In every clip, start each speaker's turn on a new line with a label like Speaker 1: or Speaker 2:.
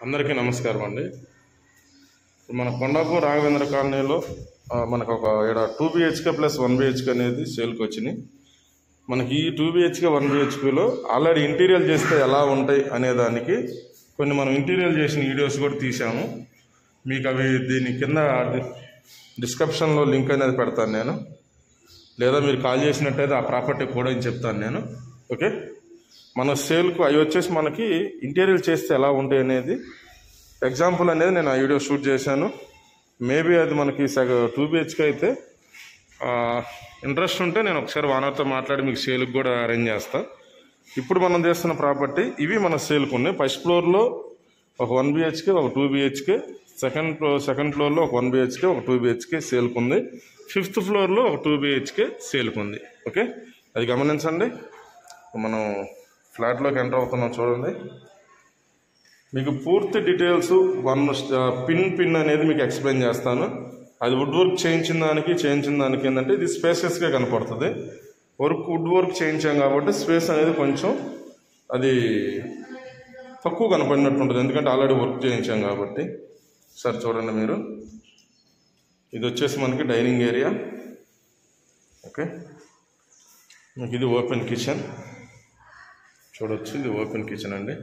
Speaker 1: అందరికీ నమస్కారం అండి ఇప్పుడు మన కొండాపూర్ రాఘవేంద్ర కాలనీలో ఆ, మనకు ఒక ఇక్కడ two BHK plus one BHK అనేది సేల్కి వచ్చినాయి మనకి ఈ టూ బిహెచ్కే వన్ బిహెచ్కేలో ఆల్రెడీ ఇంటీరియర్ చేస్తే ఎలా ఉంటాయి అనే దానికి కొన్ని మనం ఇంటీరియర్ చేసిన వీడియోస్ కూడా తీసాము మీకు అవి దీని కింద డిస్క్రిప్షన్లో లింక్ అనేది పెడతాను నేను లేదా మీరు కాల్ చేసినట్టయితే ఆ ప్రాపర్టీ కూడా అని చెప్తాను నేను ఓకే మన సేల్కు అవి వచ్చేసి మనకి ఇంటీరియర్ చేస్తే ఎలా ఉంటాయి అనేది ఎగ్జాంపుల్ అనేది నేను ఆ వీడియో షూట్ చేశాను మేబీ అది మనకి సగ టూ బిహెచ్కే అయితే ఇంట్రెస్ట్ ఉంటే నేను ఒకసారి వానర్తో మాట్లాడి మీకు సేల్కి కూడా అరేంజ్ చేస్తా ఇప్పుడు మనం చేస్తున్న ప్రాపర్టీ ఇవి మన సేల్కి ఉన్నాయి ఫస్ట్ ఫ్లోర్లో ఒక వన్ బిహెచ్కే ఒక two BHK second floor second ఫ్లోర్లో ఒక వన్ బిహెచ్కే ఒక టూ బిహెచ్కే సేల్కి ఉంది ఫిఫ్త్ ఫ్లోర్లో ఒక టూ బిహెచ్కే సేల్కి ఉంది ఓకే అది గమనించండి మనం ఫ్లాట్లోకి ఎంటర్ అవుతున్నాం చూడండి మీకు పూర్తి డీటెయిల్స్ వన్ పిన్ పిన్ అనేది మీకు ఎక్స్ప్లెయిన్ చేస్తాను అది వుడ్ వర్క్ చేయించిన దానికి చేయించిన దానికి ఏంటంటే ఇది స్పేసెస్గా కనపడుతుంది వర్క్ వుడ్ వర్క్ చేయించాం కాబట్టి స్పేస్ అనేది కొంచెం అది తక్కువ కనపడినట్టు ఉంటుంది ఎందుకంటే ఆల్రెడీ వర్క్ చేయించాం కాబట్టి సార్ చూడండి మీరు ఇది వచ్చేసి మనకి డైనింగ్ ఏరియా ఓకే మీకు ఇది ఓపెన్ కిచెన్ చూడొచ్చు ఇది ఓపెన్ కిచెన్ అండి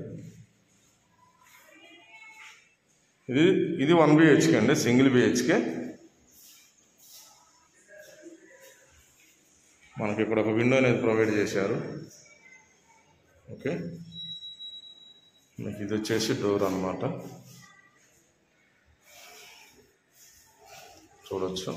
Speaker 1: ఇది ఇది వన్ బిహెచ్కే అండి సింగిల్ బిహెచ్కే మనకి ఇక్కడ ఒక విండో అనేది ప్రొవైడ్ చేశారు ఓకే మీకు ఇది వచ్చేసి డోర్ అన్నమాట చూడొచ్చు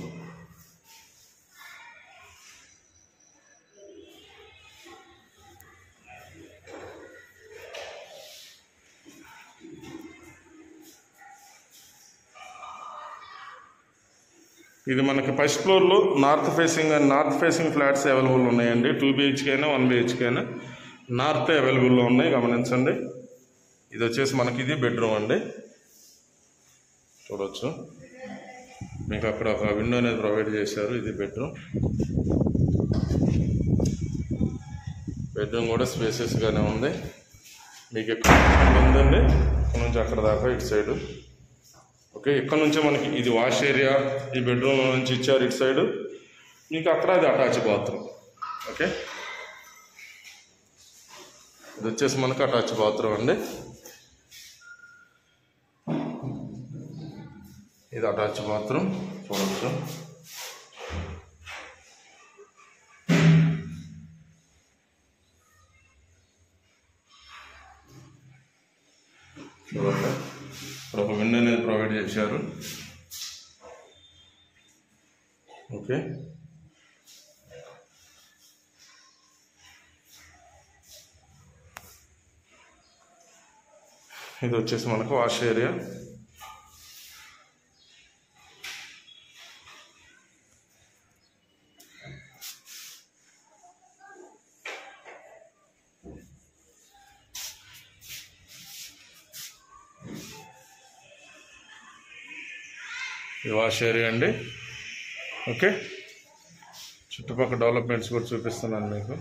Speaker 1: ఇది మనకి ఫస్ట్ ఫ్లోర్లో north facing and north facing flats available ఉన్నాయండి టూ బిహెచ్కే అయినా వన్ బిహెచ్కే అయినా నార్త్ అవైలబుల్లో ఉన్నాయి గమనించండి ఇది వచ్చేసి మనకి ఇది బెడ్రూమ్ అండి చూడొచ్చు మీకు అక్కడ ఒక విండో అనేది ప్రొవైడ్ చేశారు ఇది బెడ్రూమ్ బెడ్రూమ్ కూడా స్పేసెస్గానే ఉంది మీకు ఎక్కడ ఉందండి ఇక్కడ నుంచి అక్కడ దాకా ఇటు సైడు ఓకే ఇక్కడ నుంచే మనకి ఇది వాష్ ఏరియా ఈ బెడ్రూమ్ నుంచి ఇచ్చారు ఇటు సైడ్ మీకు అక్కడ అది అటాచ్ బాత్రూమ్ ఓకే ఇది వచ్చేసి మనకి అటాచ్ బాత్రూమ్ అండి ఇది అటాచ్ బాత్రూమ్ చూడవచ్చు చూడండి ఇక్కడ ఒక విండో అనేది ప్రొవైడ్ చేశారు ఓకే ఇది వచ్చేసి మనకు వాష్ ఏరియా ఇది వాష్ ఏరియా అండి ఓకే చుట్టుపక్కల డెవలప్మెంట్స్ కూడా చూపిస్తున్నాను మీకు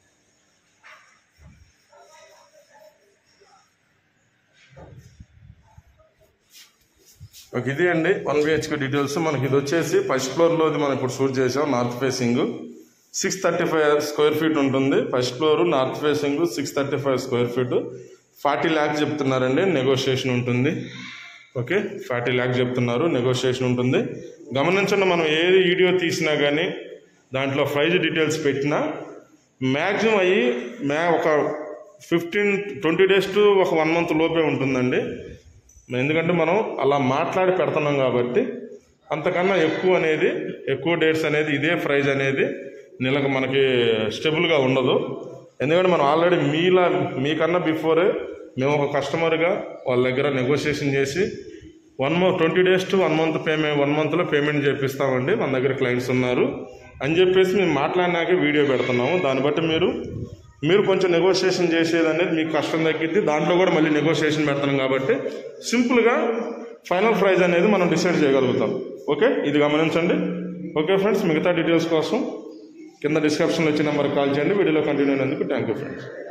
Speaker 1: ఓకే ఇది అండి వన్ బిహెచ్కే డీటెయిల్స్ మనకి ఇది వచ్చేసి ఫస్ట్ ఫ్లోర్లోది మనం ఇప్పుడు షూట్ చేసాం north facing six thirty five square feet ఉంటుంది first floor north facing six thirty five square feet forty lakhs చెప్తున్నారండి నెగోషియేషన్ ఉంటుంది ఓకే ఫార్టీ ల్యాక్స్ చెప్తున్నారు నెగోషియేషన్ ఉంటుంది గమనించండి మనం ఏ వీడియో తీసినా కానీ దాంట్లో ప్రైజ్ డీటెయిల్స్ పెట్టినా మ్యాక్సిమం అయ్యి మ్యా ఒక ఫిఫ్టీన్ ట్వంటీ డేస్ టు ఒక వన్ మంత్ లోపే ఉంటుందండి ఎందుకంటే మనం అలా మాట్లాడి పెడుతున్నాం కాబట్టి అంతకన్నా ఎక్కువ అనేది ఎక్కువ డేట్స్ అనేది ఇదే ప్రైజ్ అనేది నెలకు మనకి స్టెబుల్గా ఉండదు ఎందుకంటే మనం ఆల్రెడీ మీలా మీకన్నా బిఫోరే మేము ఒక కస్టమర్గా వాళ్ళ దగ్గర నెగోషియేషన్ చేసి one month twenty days to one month payment one మంత్లో పేమెంట్ చేపిస్తామండి మన దగ్గర క్లయింట్స్ ఉన్నారు అని చెప్పేసి మేము మాట్లాడినాకే వీడియో పెడుతున్నాము దాన్ని బట్టి మీరు మీరు కొంచెం నెగోషియేషన్ చేసేది అనేది మీకు కష్టం తగ్గిద్ది దాంట్లో కూడా మళ్ళీ నెగోషియేషన్ పెడతాం కాబట్టి సింపుల్గా ఫైనల్ ప్రైజ్ అనేది మనం డిసైడ్ చేయగలుగుతాం ఓకే ఇది గమనించండి ఓకే ఫ్రెండ్స్ మిగతా డీటెయిల్స్ కోసం కింద డిస్క్రిప్షన్లో వచ్చిన నెంబర్కి కాల్ చేయండి వీడియోలో కంటిన్యూ అయినందుకు థ్యాంక్ యూ ఫ్రెండ్స్